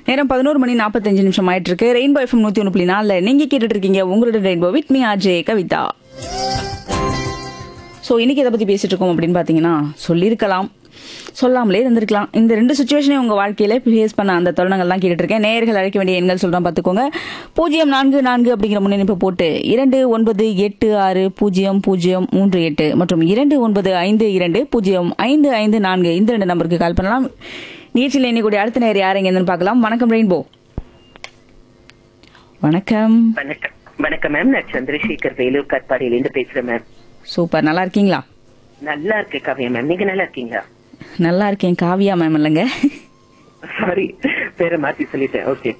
நேரம் பதினோரு மணி நாற்பத்தஞ்சு நிமிஷம் ஆயிட்டு இருக்கு ரெயின்போ எஃப்எம் நூத்தி ஒன்று புள்ளி நாலுல நீங்க கேட்டுட்டு இருக்கீங்க உங்களோட rainbow with me RJ Kavitha so இன்னைக்கு எதை பத்தி பேசிட்டு இருக்கோம் அப்படின்னு பாத்தீங்கன்னா சொல்லியிருக்கலாம் சொல்லாமலே இருந்திருக்கலாம் இந்த ரெண்டு சுச்சுவேஷனையும் உங்க வாழ்க்கையில ஃபேஸ் பண்ண அந்த தருணங்கள் தான் கேட்டுட்டு இருக்கேன் நேயர்கள் அழைக்க வேண்டிய எண்கள் சொல்றேன் பார்த்துக்கோங்க பூஜ்ஜியம் நான்கு நான்கு அப்படிங்கிற முன்னணிப்பு போட்டு இரண்டு ஒன்பது எட்டு ஆறு பூஜ்ஜியம் பூஜ்ஜியம் மூன்று எட்டு மற்றும் இரண்டு ஒன்பது ஐந்து இரண்டு பூஜ்ஜியம் ஐந்து ஐந்து நான்கு இந்த ரெண்டு நம்பருக்கு கால் பண்ணலாம் நிகழ்ச்சியில் இன்னைக்கு அடுத்த நேர் யார் எங்கன்னு பார்க்கலாம் வணக்கம் ரெயின்போ வணக்கம் வணக்கம் வணக்கம் மேம் நான் சந்திரசேகர் வேலூர் கற்பாடியிலேருந்து பேசுறேன் மேம் சூப்பர் நல்லா இருக்கீங்களா நல்லா இருக்கு காவியா மேம் நீங்க நல்லா இருக்கீங்களா நல்லா இருக்கேன் காவியா மேம் இல்லைங்க சாரி பேரை மாத்தி சொல்லிட்டேன் ஓகே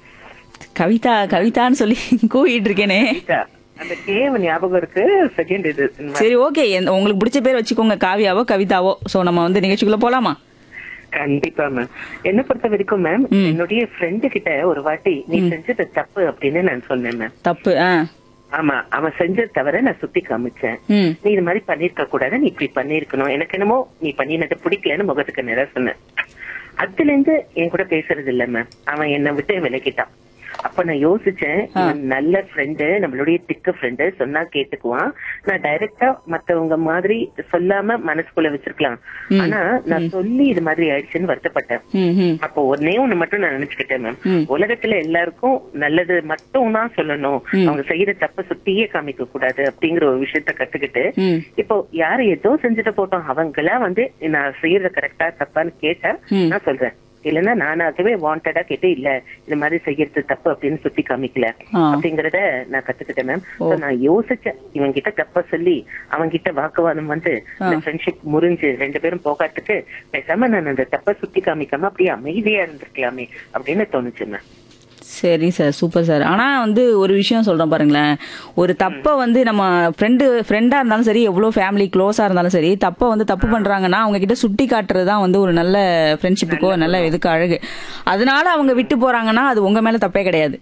கவிதா கவிதான்னு சொல்லி கூவிட்டு இருக்கேனே அந்த கேவ ஞாபகம் இருக்கு செகண்ட் இது சரி ஓகே உங்களுக்கு பிடிச்ச பேர் வச்சுக்கோங்க காவியாவோ கவிதாவோ சோ நம்ம வந்து நிகழ்ச்சிக்குள்ள போலாமா கண்டிப்பா மேம் என்ன பொறுத்த வரைக்கும் மேம் என்னுடைய ஃப்ரெண்டு கிட்ட ஒரு வாட்டி நீ செஞ்சது தப்பு அப்படின்னு நான் சொன்னேன் மேம் தப்பு ஆ ஆமா அவன் செஞ்சது தவிர நான் சுத்தி காமிச்சேன் ம் நீ இது மாதிரி பண்ணிருக்க கூடாது நீ இப்படி பண்ணிருக்கணும் எனக்கு என்னமோ நீ பண்ணினது பிடிக்கலன்னு முகத்துக்கு நேரா சொன்னேன் அதுல இருந்து என் கூட பேசுறது இல்ல மேம் அவன் என்னை விட்டு விலகிட்டான் அப்ப நான் யோசிச்சேன் இவன் நல்ல ஃப்ரெண்டு நம்மளுடைய திக்கு ஃப்ரெண்டு சொன்னா கேட்டுக்குவான் நான் டைரக்டா மத்தவங்க மாதிரி சொல்லாம மனசுக்குள்ள வச்சிருக்கலாம் ஆனா நான் சொல்லி இது மாதிரி ஆயிடுச்சுன்னு வருத்தப்பட்டேன் ம் ம் அப்போ ஒன்னே ஒண்ணு மட்டும் நான் நினைச்சுக்கிட்டேன் மேம் உலகத்துல எல்லாருக்கும் நல்லது மட்டும் தான் சொல்லணும் அவங்க செய்யற தப்ப சுத்தியே காமிக்க கூடாது அப்படிங்கிற ஒரு விஷயத்த கத்துக்கிட்டு ம் இப்போ யாரு ஏதோ செஞ்சுட்டு போட்டோம் அவங்களா வந்து நான் செய்யறது கரெக்டா தப்பான்னு கேட்டா நான் சொல்றேன் இல்லன்னா நானாகவே வாண்டடா கேட்டு இல்ல இந்த மாதிரி செய்யறது தப்பு அப்படின்னு சுத்தி காமிக்கல ஆ. அப்படிங்கறத நான் கத்துக்கிட்டேன் மேம் நான் யோசிச்சேன் இவன் கிட்ட தப்ப சொல்லி அவன் கிட்ட வாக்குவாதம் வந்து இந்த ஃப்ரெண்ட்ஷிப் முறிஞ்சு ரெண்டு பேரும் போகாட்டுக்கு பேசாம நான் அந்த தப்ப சுத்தி காமிக்காம அப்படியே அமைதியா இருந்திருக்கலாமே அப்படின்னு தோணுச்சு மேம் சரி சார் சூப்பர் சார் ஆனா வந்து ஒரு விஷயம் சொல்றேன் பாருங்களேன் ஒரு தப்ப வந்து நம்ம ஃப்ரெண்டு ஃப்ரெண்டா இருந்தாலும் சரி எவ்வளவு ஃபேமிலி க்ளோஸா இருந்தாலும் சரி தப்ப வந்து தப்பு பண்றாங்கன்னா அவங்க கிட்ட சுட்டி காட்டுறது தான் வந்து ஒரு நல்ல ஃப்ரெண்ட்ஷிப்புக்கோ நல்ல இதுக்கு அழகு அதனால அவங்க விட்டு போறாங்கன்னா அது உங்க மேல தப்பே கிடையாது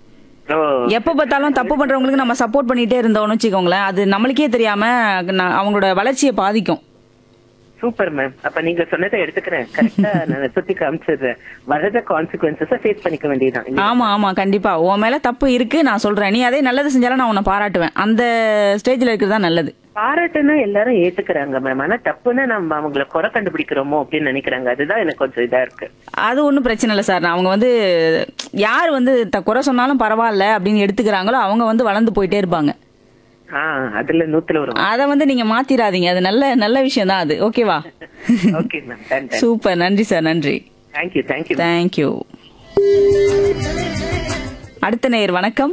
ஓ எப்ப பார்த்தாலும் தப்பு பண்றவங்களுக்கு நம்ம சப்போர்ட் பண்ணிட்டே இருந்தோம்னு வச்சுக்கோங்களேன் அது நம்மளுக்கே தெரியாம ந- அவங்களோட வளர்ச்சியை பாதிக்கும் சூப்பர் மேம் அப்ப நீங்க சொன்னதை எடுத்துக்கிறேன் கரெக்டா நான் சுத்தி காமிச்சிடுறேன் வரத கான்சிக்வன்சஸ் ஃபேஸ் பண்ணிக்க வேண்டியதுதான் இல்லையா? ஆமா ஆமா கண்டிப்பா உன் மேல தப்பு இருக்கு நான் சொல்றேன் நீ அதே நல்லது செஞ்சாலும் நான் உன்னை பாராட்டுவேன் அந்த ஸ்டேஜ்ல இருக்கிறது தான் நல்லது பாராட்டுன்னா எல்லாரும் ஏத்துக்கிறாங்க மேம் ஆனா தப்புன்னா நம்ம அவங்கள குறை கண்டுபிடிக்கிறோமோ அப்படின்னு நினைக்கிறாங்க அதுதான் எனக்கு கொஞ்சம் இதா இருக்கு அது ஒன்றும் பிரச்சனை இல்லை சார் அவங்க வந்து யார் வந்து த குறை சொன்னாலும் பரவாயில்ல அப்படின்னு எடுத்துக்கிறாங்களோ அவங்க வந்து வளர்ந்து போயிட்டே இருப்பாங்க ஆஹ் அதுல நூத்துல வரும் அதை வந்து நீங்க மாத்திராதீங்க அது நல்ல நல்ல விஷயம் தான் அது ஓகேவா okay ma'am done done super நன்றி சார் நன்றி தேங்க்யூ தேங்க்யூ தேங்க்யூ அடுத்த நேயர் வணக்கம்